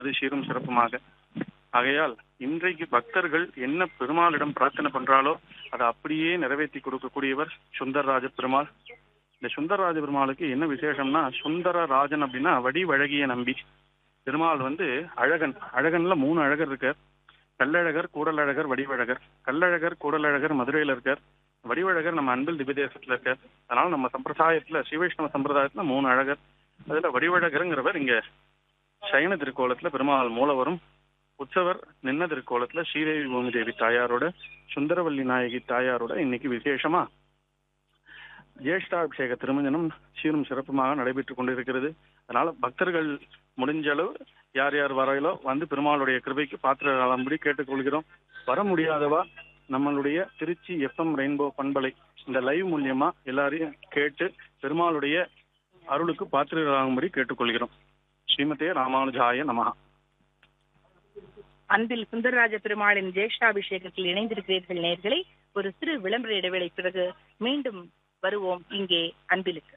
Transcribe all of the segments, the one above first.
அது சீரும் சிறப்புமாக ஆகையால் இன்றைக்கு பக்தர்கள் என்ன பெருமாளிடம் பிரார்த்தனை பண்றாலோ அதை அப்படியே நிறைவேற்றி கொடுக்கக்கூடியவர் சுந்தரராஜ பெருமாள் இந்த சுந்தரராஜ பெருமாளுக்கு என்ன விசேஷம்னா சுந்தர ராஜன் அப்படின்னா வடிவழகிய நம்பி பெருமாள் வந்து அழகன் அழகன்ல மூணு அழகர் இருக்கார் கல்லழகர் கூடலழகர் வடிவழகர் கல்லழகர் கூடலழகர் மதுரையில இருக்கார் வடிவழகர் நம்ம அன்பில் திவ்யதேசத்துல இருக்கார் அதனால நம்ம சம்பிரதாயத்துல ஸ்ரீவைஷ்ணவ சம்பிரதாயத்துல மூணு அழகர் அதுல வடிவழகருங்கிறவர் இங்க சயன திருக்கோலத்துல பெருமாள் மூலவரும் உற்சவர் நின்ன திருக்கோலத்துல ஸ்ரீதேவி பூமி தேவி தாயாரோட சுந்தரவல்லி நாயகி தாயாரோட இன்னைக்கு விசேஷமா ஜேஷ்டாபிஷேக திருமஞ்சனம் சீரும் சிறப்புமாக நடைபெற்றுக் கொண்டிருக்கிறது அதனால பக்தர்கள் முடிஞ்ச அளவு யார் யார் வரையிலோ வந்து பெருமாளுடைய கிருபைக்கு பாத்திரம்படி கேட்டுக்கொள்கிறோம் வர முடியாதவா நம்மளுடைய திருச்சி எஃப்எம் ரெயின்போ பண்பலை இந்த லைவ் மூலியமா எல்லாரையும் கேட்டு பெருமாளுடைய அருளுக்கு பாத்திரராகும்படி கேட்டுக்கொள்கிறோம் ஸ்ரீமதே ராமானுஜாய நமஹா அன்பில் சுந்தரராஜ பெருமாளின் ஜேஷ்டாபிஷேகத்தில் இணைந்திருக்கிறீர்கள் நேர்களை ஒரு சிறு விளம்பர இடைவேளை பிறகு மீண்டும் வருவோம் இங்கே அன்பிலுக்கு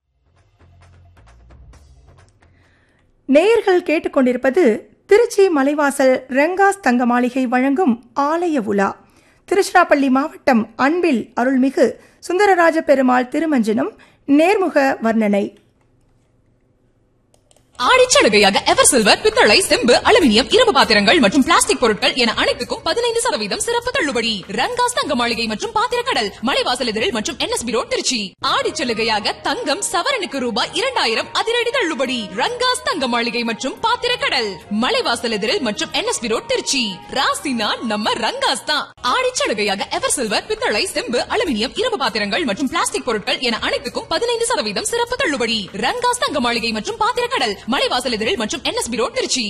நேயர்கள் கேட்டுக்கொண்டிருப்பது திருச்சி மலைவாசல் ரெங்காஸ் தங்க மாளிகை வழங்கும் ஆலய உலா திருச்சிராப்பள்ளி மாவட்டம் அன்பில் அருள்மிகு சுந்தரராஜ பெருமாள் திருமஞ்சனம் நேர்முக வர்ணனை ஆடிச்சலுகையாக எவர் சில்வர் பித்தளை செம்பு அலுமினியம் இரும்பு பாத்திரங்கள் மற்றும் பிளாஸ்டிக் பொருட்கள் என அனைத்துக்கும் பதினைந்து சதவீதம் சிறப்பு தள்ளுபடி ரங்காஸ் தங்க மாளிகை மற்றும் பாத்திரக்கடல் மலைவாசல் எதிரில் மற்றும் என்எஸ்பி ரோட் திருச்சி ஆடிச்சலுகையாக தங்கம் சவரனுக்கு ரூபாய் இரண்டாயிரம் அதிரடி தள்ளுபடி ரங்காஸ் தங்க மாளிகை மற்றும் பாத்திரக்கடல் மலைவாசல் எதிரில் மற்றும் என்எஸ்பி ரோட் திருச்சி ராசினா நம்ம ரங்காஸ் தான் ஆடிச்சலுகையாக எவர் சில்வர் பித்தளை செம்பு அலுமினியம் இரும்பு பாத்திரங்கள் மற்றும் பிளாஸ்டிக் பொருட்கள் என அனைத்துக்கும் பதினைந்து சதவீதம் சிறப்பு தள்ளுபடி ரங்காஸ் தங்க மாளிகை மற்றும் பாத்திரக்கடல் மலைவாசல் எதிரில் மற்றும் என்எஸ்பி ரோட் திருச்சி